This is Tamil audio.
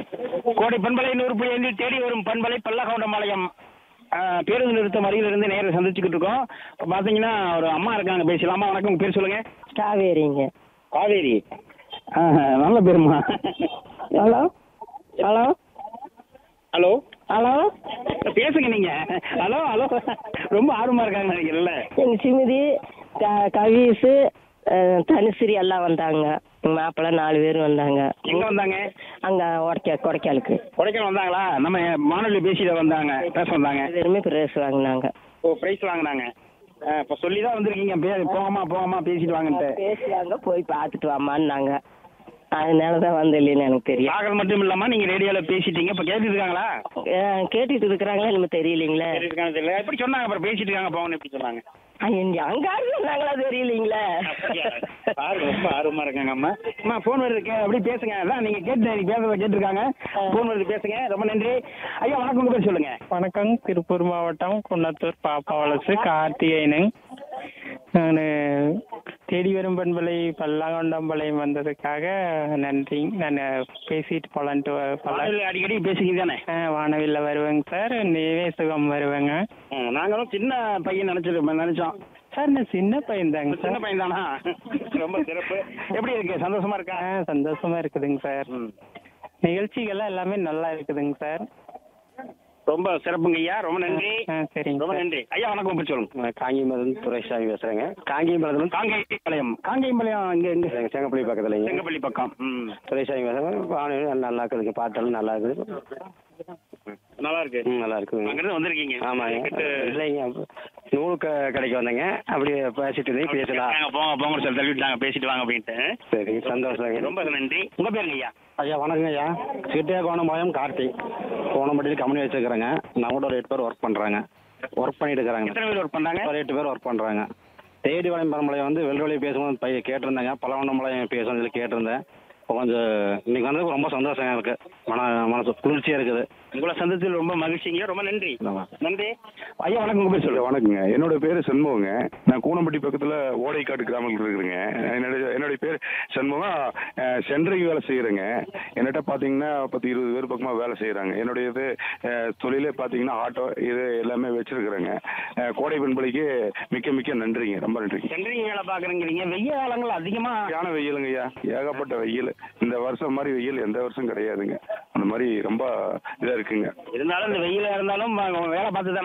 கோடை பண்பலை நூறு புள்ளி ஐந்தில் தேடி வரும் பண்பலை பல்லகவுண்டம்பாளையம் ஆஹ், பேருந்து நிறுத்தம் அருகிலிருந்து நேரில் சந்திச்சுக்கிட்டு இருக்கோம் இப்போ பார்த்தீங்கன்னா ஒரு அம்மா இருக்காங்க பேசலாமா வணக்கம் உங்க பேர் சொல்லுங்க காவேரிங்க காவேரி ஆஹ், நல்ல பேருமா ஹலோ ஹலோ ஹலோ ஹலோ பேசுங்க நீங்க ஹலோ ஹலோ ரொம்ப ஆர்வமா இருக்காங்க நினைக்கிறேன்ல எங்கள் சிமிதி க கவிஸு அஹ், தனுஸ்ரீ எல்லாம் வந்தாங்க எங்கள் மாப்பிள்ளை நாலு பேர் வந்தாங்க எங்க வந்தாங்க அங்கே உடைக்க கொடைக்காலுக்கு கொடைக்கானல் வந்தாங்களா நம்ம மாணவி பேசிட வந்தாங்க பேச வந்தாங்க நாலு பேருமே பிரைஸ் வாங்கினாங்க ஓ ப்ரைஸ் வாங்கினாங்க இப்போ சொல்லி தான் வந்திருக்கீங்க பே போகாமா போகாமா பேசிட்டு வாங்கன்ட்டு பேசுவாங்க போய் பார்த்துட்டு வாமான்னாங்க அதனால தான் வந்து இல்லைன்னு எனக்கு தெரியும் பாகல் மட்டும் இல்லாம நீங்க ரேடியோல பேசிட்டீங்க இப்ப கேட்டுட்டு இருக்காங்களா அஹ், கேட்டுட்டு இருக்கிறாங்களா நம்ம தெரியலீங்களே கேட்டுட்டு இருக்காங்க தெரியல எப்படி சொன்னாங்க அப்புறம் பேசிட்டு இருக்காங்க போகணும் எப்படி சொன்னாங்க அங்கே சொன்னாங்களா தெரியலீங்களே பாரு ரொம்ப ஆர்வமா இருக்காங்க அம்மா அம்மா போன் வருது அப்படி பேசுங்க அதான் நீங்க கேட்டு நீங்க பேசுறத கேட்டிருக்காங்க போன் வருது பேசுங்க ரொம்ப நன்றி ஐயா வணக்கம் உங்க பேர் சொல்லுங்க வணக்கம் திருப்பூர் மாவட்டம் குன்னத்தூர் பாப்பா வலசு கார்த்திகேயனுங்க நான் தேடி வரும் பண்பலை பல்லாங்கொண்டம்பாளையம் வந்ததுக்காக நன்றி நான் பேசிட்டு போலான்ட்டு வ- பல வானொலி அடிக்கடி பேசிக்கிட்டு தானே ஆ, வானவில்ல வருவேங்க சார் நிவே சுகம் வருவேங்க ம், நாங்களும் சின்ன பையன் நினைச்சிருப்போம் நினைச்சோம் சார் நான் சின்ன பையன்தாங்க சின்ன சார் பையன் தானா ரொம்ப சிறப்பு எப்படி இருக்கு சந்தோஷமா இருக்கா ஆ சந்தோஷமா இருக்குதுங்க சார் ம். நிகழ்ச்சிகள்லாம் எல்லாமே நல்லா இருக்குதுங்க சார் ரொம்ப சிறப்புங்க ஐயா ரொம்ப நன்றி ஆ சரிங்க ரொம்ப சார் நன்றி ஐயா வணக்கம் உங்க பேர் சொல்லுங்க காங்கியமரம் துரைசாமி பேசுறேங்க காங்கியமரத்துல காங்கேயம்பாளையம் காங்கேயம்பாளையம் இங்க இங்க செங்கப்பள்ளி பக்கத்துலங்க செங்கப்பள்ளி பக்கம் ம் துரைசாமி பேசுறேன் வானொலி நல்லா இருக்குதுங்க பாட்டெல்லாம் நல்லா இருக்குது நல்லா இருக்கு ம், நல்லா இருக்குதுங்க அங்கிருந்து வந்திருக்கீங்க ஆமாங்க கிட்ட- இல்லைங்க நூல் க கடைக்கு வந்தேங்க அப்படியே பேசிட்டு இருந்தேன் பேசலாம் வாங்க, போங்க போங்க சொல்லி தள்ளிவிட்டாங்க பேசிட்டு வாங்க அப்படின்ட்டு சரி சந்தோஷங்க ரொம்ப நன்றி உங்க பேருங்க ஐயா ஐயா வணக்கங்க ஐயா சிட்டியா கோணம்பாளையம் கார்த்தி கோணம்பட்டியில் கம்பெனி வச்சுருக்கிறேங்க நான் கூட ஒரு எட்டு பேர் ஒர்க் பண்ணுறாங்க ஒர்க் பண்ணிட்டு இருக்கிறாங்க எத்தனை பேர் ஒர்க் பண்ணாங்க ஒரு எட்டு பேர் ஒர்க் பண்ணுறாங்க தேடி வளையம் பரம்பளையம் வந்து வெள்ளவழி பேசும்போது பையன் கேட்டிருந்தாங்க பலவண்ணமலையம் பேசணும்னு சொல்லி கேட்டிருந்தேன் இப்போ கொஞ்சம் இன்னைக்கு வந்து ரொம்ப சந்தோஷம் எனக்கு மன மனசு குளிர்ச்சியாக இருக்குது உங்களை சந்தத்தில் ரொம்ப மகிழ்ச்சிங்க ரொம்ப நன்றி ஆமா. நன்றி ஐயா வணக்கம் உங்க பேர் ஐயா, சொல்லுங்க வணக்கங்க என்னோட பேர் சண்முகங்க நான் கூனம்பட்டி பக்கத்தில் ஓடைக்காட்டு கிராமத்தில் இருக்கிறேங்க என்னுடைய என்னுடைய பேர் சண்முகம் அஹ், சென்ட்ரிங் வேலை செய்கிறேங்க என்கிட்ட பார்த்தீங்கன்னா பத்து இருபது பேர் பக்கமாக வேலை செய்கிறாங்க என்னுடைய இது அஹ், தொழிலே பார்த்தீங்கன்னா ஆட்டோ இது எல்லாமே வச்சுருக்குறேங்க கோடை பண்பளிக்கு மிக்க மிக்க நன்றிங்க ரொம்ப நன்றிங்க சென்ட்ரிங் வேலை பாக்குறீங்க வெய்ய காலங்கள் அதிகமா சரியான வெயிலுங்க ஐயா ஏகப்பட்ட வெயில் இந்த வருஷம் மாதிரி வெயில் எந்த வருஷம் கிடையாதுங்க அந்த மாதிரி ரொம்ப இதாக இருக்குங்க இருந்தாலும் இந்த வெயில இருந்தாலும் வேலை பார்த்து